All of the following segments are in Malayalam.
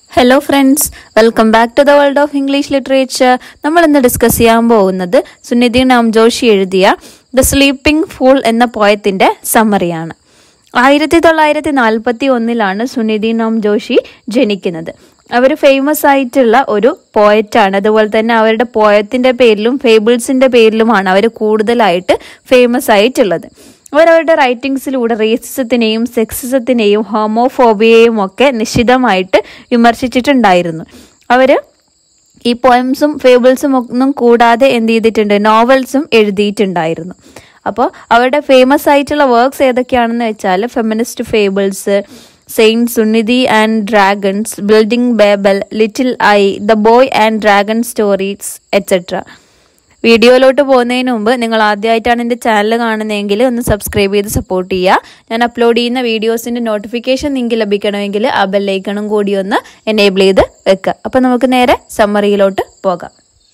hello friends welcome back to the world of English literature നമ്മൾ ഇന്ന് ഡിസ്കസ് ചെയ്യാൻ പോകുന്നത് സുനിധി നാം ജോഷി എഴുതിയ ദ സ്ലീപ്പിംഗ് ഫൂൾ എന്ന പോയത്തിന്റെ സമ്മറിയാണ് ആയിരത്തി തൊള്ളായിരത്തി നാൽപ്പത്തി ഒന്നിലാണ് സുനിധി നാം ജോഷി ജനിക്കുന്നത് അവർ ഫേമസ് ആയിട്ടുള്ള ഒരു പോയറ്റാണ് അതുപോലെ തന്നെ അവരുടെ പോയത്തിന്റെ പേരിലും ഫേബിൾസിന്റെ പേരിലുമാണ് അവർ കൂടുതലായിട്ട് ഫേമസ് ആയിട്ടുള്ളത് അവരവരുടെ റൈറ്റിംഗ്സിലൂടെ റേസിസത്തിനെയും സെക്സിസത്തിനെയും ഹോമോഫോബിയയും ഒക്കെ നിശിതമായിട്ട് വിമർശിച്ചിട്ടുണ്ടായിരുന്നു അവര് ഈ പോയംസും ഫേബിൾസും ഒന്നും കൂടാതെ എന്ത് ചെയ്തിട്ടുണ്ട് നോവൽസും എഴുതിയിട്ടുണ്ടായിരുന്നു അപ്പോൾ അവരുടെ ഫേമസ് ആയിട്ടുള്ള വർക്ക്സ് ഏതൊക്കെയാണെന്ന് വെച്ചാൽ feminist fables saint Suniti and dragons building Babel little I the boy and dragon stories etcetera വീഡിയോയിലോട്ട് പോകുന്നതിന് മുമ്പ് നിങ്ങൾ ആദ്യമായിട്ടാണ് എൻ്റെ ചാനൽ കാണുന്നതെങ്കിൽ ഒന്ന് സബ്സ്ക്രൈബ് ചെയ്ത് സപ്പോർട്ട് ചെയ്യുക ഞാൻ അപ്ലോഡ് ചെയ്യുന്ന വീഡിയോസിൻ്റെ നോട്ടിഫിക്കേഷൻ നിങ്ങൾക്ക് ലഭിക്കണമെങ്കിൽ ആ ബെല്ലൈക്കണും കൂടി ഒന്ന് എനേബിൾ ചെയ്ത് വെക്കുക അപ്പോൾ നമുക്ക് നേരെ സമ്മറിയിലോട്ട് പോകാം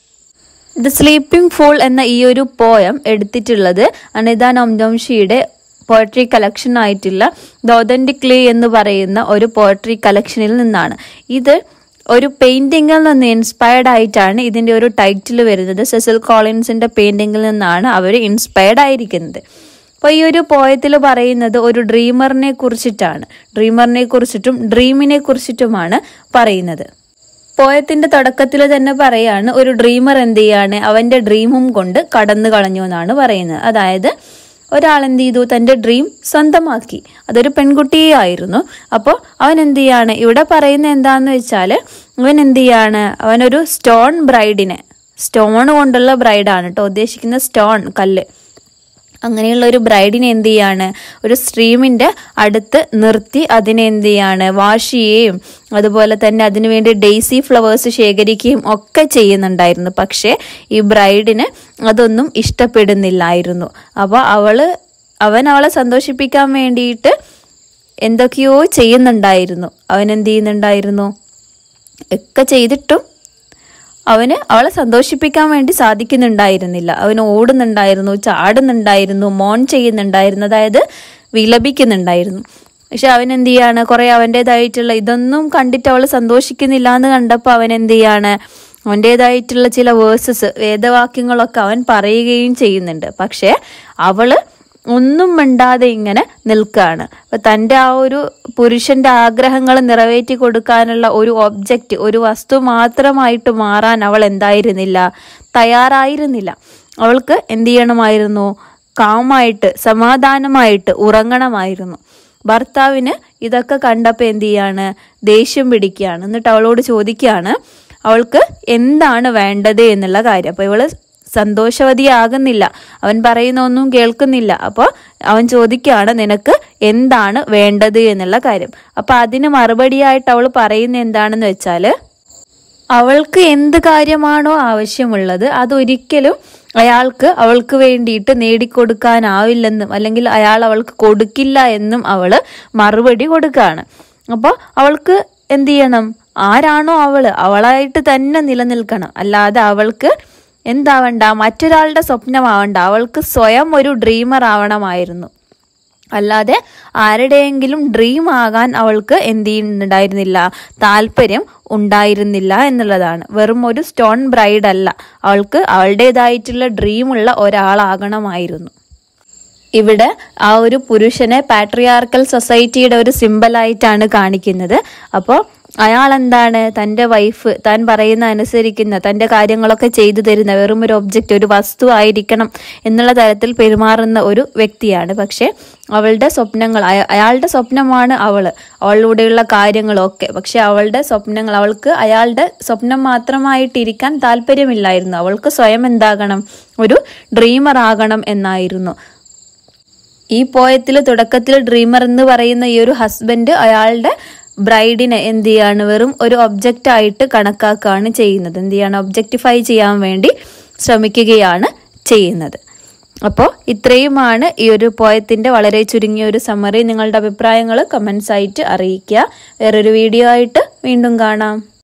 ദ സ്ലീപ്പിംഗ് ഫൂൾ എന്ന ഈ ഒരു പോയം എടുത്തിട്ടുള്ളത് അനിത നംജംഷിയുടെ പോയട്രി കളക്ഷൻ ആയിട്ടുള്ള ദോതൻറ്റിക്ലി എന്ന് പറയുന്ന ഒരു പോയട്രി കളക്ഷനിൽ നിന്നാണ് ഇത് ഒരു പെയിന്റിങ്ങിൽ നിന്ന് ഇൻസ്പയർഡ് ആയിട്ടാണ് ഇതിന്റെ ഒരു ടൈറ്റിൽ വരുന്നത് സെസിൽ കോളിൻസിന്റെ പെയിന്റിങ്ങിൽ നിന്നാണ് അവർ ഇൻസ്പയർഡ് ആയിരിക്കുന്നത് അപ്പോൾ ഈ ഒരു പോയത്തിൽ പറയുന്നത് ഒരു ഡ്രീമറിനെ കുറിച്ചിട്ടാണ് ഡ്രീമറിനെ കുറിച്ചിട്ടും ഡ്രീമിനെ കുറിച്ചിട്ടുമാണ് പറയുന്നത് പോയത്തിന്റെ തുടക്കത്തിൽ തന്നെ പറയാണ് ഒരു ഡ്രീമർ എന്ത് ചെയ്യാണ് അവന്റെ ഡ്രീമും കൊണ്ട് കടന്നു കളഞ്ഞു എന്നാണ് പറയുന്നത് അതായത് ഒരാൾ എന്ത് ചെയ്തു തന്റെ ഡ്രീം സ്വന്തമാക്കി അതൊരു പെൺകുട്ടിയെ ആയിരുന്നു അപ്പോൾ അവൻ എന്ത് ചെയ്യാണ് ഇവിടെ പറയുന്ന എന്താന്ന് വെച്ചാൽ അവൻ എന്ത് ചെയ്യാണ് അവനൊരു സ്റ്റോൺ ബ്രൈഡിനെ സ്റ്റോൺ കൊണ്ടുള്ള ബ്രൈഡാണ് കേട്ടോ ഉദ്ദേശിക്കുന്ന സ്റ്റോൺ കല്ല് അങ്ങനെയുള്ള ഒരു ബ്രൈഡിനെ എന്ത് ചെയ്യാണ് ഒരു സ്ട്രീമിന്റെ അടുത്ത് നിർത്തി അതിനെ എന്ത് ചെയ്യാണ് വാഷ് ചെയ്യുകയും അതുപോലെ തന്നെ അതിനുവേണ്ടി ഡെയ്സി ഫ്ലവേഴ്സ് ശേഖരിക്കുകയും ഒക്കെ ചെയ്യുന്നുണ്ടായിരുന്നു പക്ഷേ ഈ ബ്രൈഡിന് അതൊന്നും ഇഷ്ടപ്പെടുന്നില്ലായിരുന്നു അപ്പോൾ അവള് അവൻ അവളെ സന്തോഷിപ്പിക്കാൻ വേണ്ടിയിട്ട് എന്തൊക്കെയോ ചെയ്യുന്നുണ്ടായിരുന്നു അവൻ എന്ത് ചെയ്യുന്നുണ്ടായിരുന്നു ഒക്കെ ചെയ്തിട്ടും അവന് അവളെ സന്തോഷിപ്പിക്കാൻ വേണ്ടി സാധിക്കുന്നുണ്ടായിരുന്നില്ല അവൻ ഓടുന്നുണ്ടായിരുന്നു ചാടുന്നുണ്ടായിരുന്നു മോൺ ചെയ്യുന്നുണ്ടായിരുന്നു അതായത് വിലപിക്കുന്നുണ്ടായിരുന്നു പക്ഷെ അവൻ എന്ത് ചെയ്യാണ് കുറെ അവൻ്റെതായിട്ടുള്ള ഇതൊന്നും കണ്ടിട്ട് അവൾ സന്തോഷിക്കുന്നില്ല എന്ന് കണ്ടപ്പോൾ അവൻ എന്ത് ചെയ്യാണ് അവൻ്റെതായിട്ടുള്ള ചില വേഴ്സസ് വേദവാക്യങ്ങളൊക്കെ അവൻ പറയുകയും ചെയ്യുന്നുണ്ട് പക്ഷെ അവള് ഒന്നും മിണ്ടാതെ ഇങ്ങനെ നിൽക്കുകയാണ് അപ്പൊ തൻ്റെ ആ ഒരു പുരുഷന്റെ ആഗ്രഹങ്ങൾ നിറവേറ്റി കൊടുക്കാനുള്ള ഒരു ഒബ്ജക്റ്റ് ഒരു വസ്തു മാത്രമായിട്ട് മാറാൻ അവൾ എന്തായിരുന്നില്ല തയ്യാറായിരുന്നില്ല അവൾക്ക് എന്ത് ചെയ്യണമായിരുന്നു കാമായിട്ട് സമാധാനമായിട്ട് ഉറങ്ങണമായിരുന്നു ഭർത്താവിന് ഇതൊക്കെ കണ്ടപ്പോൾ എന്ത് ചെയ്യാണ് ദേഷ്യം പിടിക്കുകയാണ് എന്നിട്ട് അവളോട് ചോദിക്കുകയാണ് അവൾക്ക് എന്താണ് വേണ്ടത് എന്നുള്ള കാര്യം അപ്പോൾ ഇവള് സന്തോഷവതിയാകുന്നില്ല അവൻ പറയുന്ന ഒന്നും കേൾക്കുന്നില്ല അപ്പോൾ അവൻ ചോദിക്കുകയാണ് നിനക്ക് എന്താണ് വേണ്ടത് എന്നുള്ള കാര്യം അപ്പൊ അതിന് മറുപടിയായിട്ട് അവൾ പറയുന്ന എന്താണെന്ന് വെച്ചാൽ അവൾക്ക് എന്ത് കാര്യമാണോ ആവശ്യമുള്ളത് അതൊരിക്കലും അയാൾക്ക് അവൾക്ക് വേണ്ടിയിട്ട് നേടിക്കൊടുക്കാനാവില്ലെന്നും അല്ലെങ്കിൽ അയാൾ അവൾക്ക് കൊടുക്കില്ല എന്നും അവള് മറുപടി കൊടുക്കുകയാണ് അപ്പോൾ അവൾക്ക് എന്ത് ചെയ്യണം ആരാണോ അവള് അവളായിട്ട് തന്നെ നിലനിൽക്കണം അല്ലാതെ അവൾക്ക് എന്താവണ്ട മറ്റൊരാളുടെ സ്വപ്നമാവണ്ട അവൾക്ക് സ്വയം ഒരു ഡ്രീമർ ആവണമായിരുന്നു അല്ലാതെ ആരുടെയെങ്കിലും ഡ്രീം ആകാൻ അവൾക്ക് എന്ത് ചെയ്യുന്നുണ്ടായിരുന്നില്ല താല്പര്യം ഉണ്ടായിരുന്നില്ല എന്നുള്ളതാണ് വെറും ഒരു സ്റ്റോൺ ബ്രൈഡ് അല്ല അവൾക്ക് അവളുടേതായിട്ടുള്ള ഡ്രീമുള്ള ഒരാളാകണമായിരുന്നു ഇവിടെ ആ ഒരു പുരുഷനെ പാട്രിയാർക്കൽ സൊസൈറ്റിയുടെ ഒരു സിമ്പലായിട്ടാണ് കാണിക്കുന്നത് അപ്പോൾ അയാൾ എന്താണ് തൻ്റെ വൈഫ് താൻ പറയുന്ന അനുസരിക്കുന്ന തൻ്റെ കാര്യങ്ങളൊക്കെ ചെയ്തു തരുന്ന വെറും ഒരു ഒബ്ജക്റ്റ് ഒരു വസ്തു ആയിരിക്കണം എന്നുള്ള തരത്തിൽ പെരുമാറുന്ന ഒരു വ്യക്തിയാണ് പക്ഷേ അവളുടെ സ്വപ്നങ്ങൾ അയാളുടെ സ്വപ്നമാണ് അവള് അവളിലൂടെയുള്ള കാര്യങ്ങളൊക്കെ പക്ഷെ അവളുടെ സ്വപ്നങ്ങൾ അവൾക്ക് അയാളുടെ സ്വപ്നം മാത്രമായിട്ടിരിക്കാൻ താല്പര്യമില്ലായിരുന്നു അവൾക്ക് സ്വയം എന്താകണം ഒരു ഡ്രീമർ ആകണം എന്നായിരുന്നു ഈ പോയത്തിൽ തുടക്കത്തിൽ ഡ്രീമർ എന്ന് പറയുന്ന ഈ ഒരു ഹസ്ബൻഡ് അയാളുടെ ബ്രൈഡിനെ എന്ത് ചെയ്യാണ് വെറും ഒരു ഒബ്ജക്റ്റ് ആയിട്ട് കണക്കാക്കുകയാണ് ചെയ്യുന്നത് എന്ത് ചെയ്യാണ് ഒബ്ജക്റ്റിഫൈ ചെയ്യാൻ വേണ്ടി ശ്രമിക്കുകയാണ് ചെയ്യുന്നത് അപ്പോൾ ഇത്രയുമാണ് ഈ ഒരു പോയത്തിൻ്റെ വളരെ ചുരുങ്ങിയ ഒരു സമ്മറി നിങ്ങളുടെ അഭിപ്രായങ്ങൾ കമൻസ് ആയിട്ട് അറിയിക്കുക വേറൊരു വീഡിയോ ആയിട്ട് വീണ്ടും കാണാം